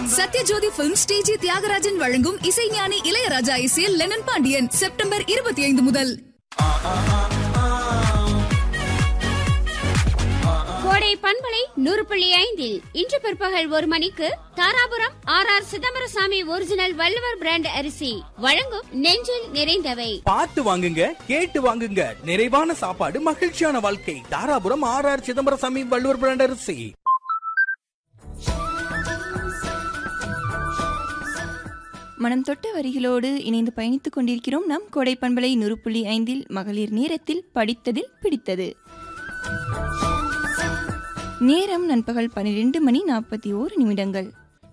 Sathyajothi film ஸ்டேஜி தியாகராஜன் வழங்கும் இசைஞானி இளையராஜா இசையில் லெனன் பாண்டியன் செப்டம்பர் இருபத்தி ஐந்து முதல் கோடை பண்பலை நூறு புள்ளி ஐந்தில் இன்று பிற்பகல் ஒரு மணிக்கு Dharapuram R R Chidambarasamy original Valluvar brand அரிசி வழங்கும் நெஞ்சில் நிறைந்தவை பார்த்து வாங்குங்க கேட்டு வாங்குங்க நிறைவான சாப்பாடு மகிழ்ச்சியான வாழ்க்கை Dharapuram R R Chidambarasamy Valluvar brand அரிசி மனம் தொட்ட வரிகளோடு இணைந்து பயணித்துக் கொண்டிருக்கிறோம் நம் கோடை பண்பலை நூறு புள்ளி ஐந்தில் மகளிர் நேரத்தில் படித்ததில் பிடித்தது நேரம் நண்பகல் பன்னிரெண்டு மணி நாற்பத்தி ஓரு நிமிடங்கள்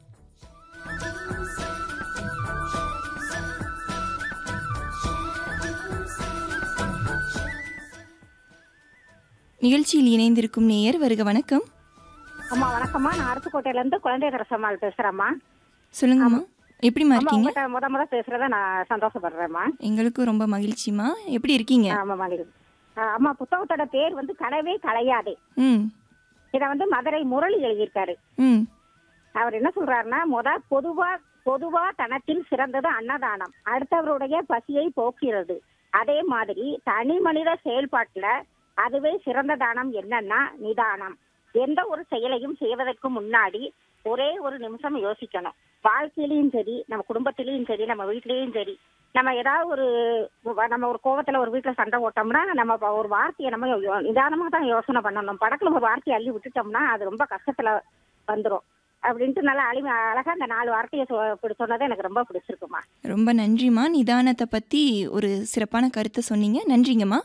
நிகழ்ச்சியில் இணைந்திருக்கும் நேயர் வருக வணக்கம் அம்மா வணக்கம்மா நான் அருப்புக்கோட்டையில இருந்து குழந்தை தரசம்மாள் பேசுறேம்மா சொல்லுங்கம்மா எப்படிம்மா அம்மா இருக்கீங்க உங்ககிட்ட முத முத பேசுறத நான் சந்தோஷப்படுறேம்மா எங்களுக்கும் ரொம்ப மகிழ்ச்சிமா எப்படி இருக்கீங்க ஆமா மகளிர் அம்மா புத்தகத்தோட பேர் வந்து கனவே கலையாதே ம் இத வந்து மதுரை முரளி எழுதியிருக்காரு ம் அவர் என்ன சொல்றாருன்னா முத பொதுவா பொதுவா தனத்தில் சிறந்தது அன்னதானம் அடுத்தவருடைய பசியை போக்கிறது அதே மாதிரி தனி மனித செயல்பாட்டுல அதுவே சிறந்த தானம் என்னன்னா நிதானம் எந்த ஒரு செயலையும் செய்வதற்கு முன்னாடி ஒரே ஒரு நிமிஷம் யோசிக்கணும் வாழ்க்கையிலயும் சரி நம்ம குடும்பத்திலயும் சரி நம்ம வீட்லயும் சரி நம்ம ஏதாவது ஒரு நம்ம ஒரு கோவத்துல ஒரு வீட்டுல சண்டை போட்டோம்னா நம்ம இப்ப ஒரு வார்த்தையை நம்ம யோ- நிதானமா தான் யோசனை பண்ணணும் படக்குல ஒரு வார்த்தையை அள்ளி விட்டுட்டோம்னா அது ரொம்ப கஷ்டத்துல வந்துரும் அப்படின்ட்டு நல்லா அழிமை அழகா அந்த நாலு வார்த்தையை சொ- இப்படி சொன்னது எனக்கு ரொம்ப பிடிச்சிருக்குமா ரொம்ப நன்றிம்மா நிதானத்தை பற்றி ஒரு சிறப்பான கருத்தை சொன்னீங்க நன்றிங்கம்மா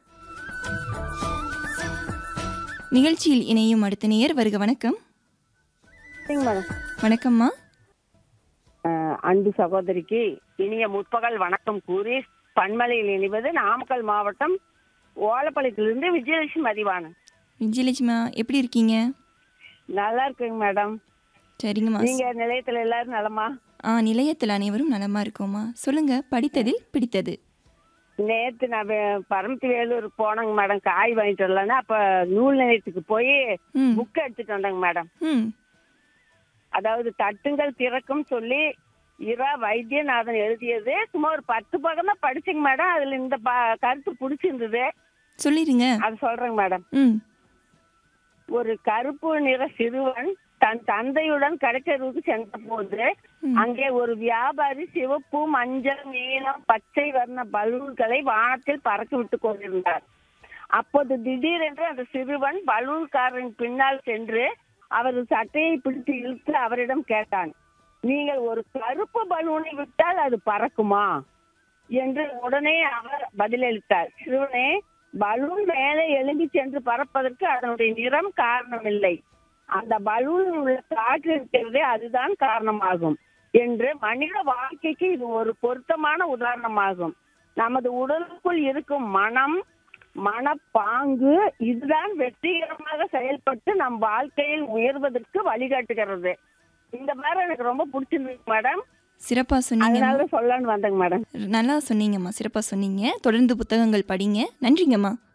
நிகழ்ச்சியில் இணையும் அடுத்த நேயர் வருக வணக்கம் வணக்கம்மா அஹ் அன்பு சகோதரிக்கு இனிய முற்பகல் வணக்கம் கூறி பன்மலையில் இணைவது நாமக்கல் மாவட்டம் ஓலப்பாளையத்திலிருந்து விஜயலட்சுமி மதிவாணன் விஜயலட்சுமா எப்படி இருக்கீங்க நல்லா இருக்குங்க மேடம் சரிங்கம்மா நீங்க நிலையத்துல எல்லாரும் நலமா ஆ நிலையத்தில் அனைவரும் நலமா இருக்கோம்மா சொல்லுங்க படித்ததில் பிடித்தது நேத்து நான் வே- பரமத்தி வேலூர் போனேங்க மேடம் காய் வாங்கிட்டு வரலான்னு அப்ப நூல் நிலையத்துக்கு போய் ம் புக் எடுத்துட்டு வந்தேங்க மேடம் ம் அதாவது தட்டுங்கள் திறக்கும் சொல்லி இரா வைத்தியநாதன் எழுதியது சும்மா ஒரு பத்து பக்கம் தான் படிச்சேங்க மேடம் அதுல இந்த ப- கருத்து பிடிச்சிருந்தது சொல்லிடுங்க அது சொல்றேங்க மேடம் ம் ஒரு கருப்பு நிற சிறுவன் தன் தந்தையுடன் கடற்கரைக்கு சென்ற போது ம். அங்கே ஒரு வியாபாரி சிவப்பு மஞ்சள் நீலம் பச்சை வர்ண பலூன்களை வானத்தில் பறக்க விட்டு கொண்டிருந்தார் அப்போது திடீரென்று அந்த சிறுவன் பலூன்காரன் பின்னால் சென்று அவரது சட்டையை பிடித்து இழுத்து அவரிடம் கேட்டான் நீங்கள் ஒரு கருப்பு பலூனை விட்டால் அது பறக்குமா என்று உடனே அவர் பதிலளித்தார் சிறுவனே பலூன் மேலே எழும்பி சென்று பறப்பதற்கு அதனுடைய நிறம் காரணமில்லை அந்த பலூனில் உள்ள காற்று இருக்கிறதே அதுதான் காரணமாகும் என்று மனித வாழ்க்கைக்கு இது ஒரு பொருத்தமான உதாரணமாகும் நமது உடலுக்குள் இருக்கும் மனம் மனப்பாங்கு இதுதான் வெற்றிகரமாக செயல்பட்டு நம் வாழ்க்கையில் உயர்வதற்கு வழிகாட்டுகிறது இந்த மாதிரி எனக்கு ரொம்ப பிடிச்சிருக்கு மேடம் சிறப்பாக சொன்னீங்க அதனால சொல்லலாம்னு வந்தேங்க மேடம் நல்லா சொன்னீங்கம்மா சிறப்பாக சொன்னீங்க தொடர்ந்து புத்தகங்கள் படிங்க நன்றிங்கம்மா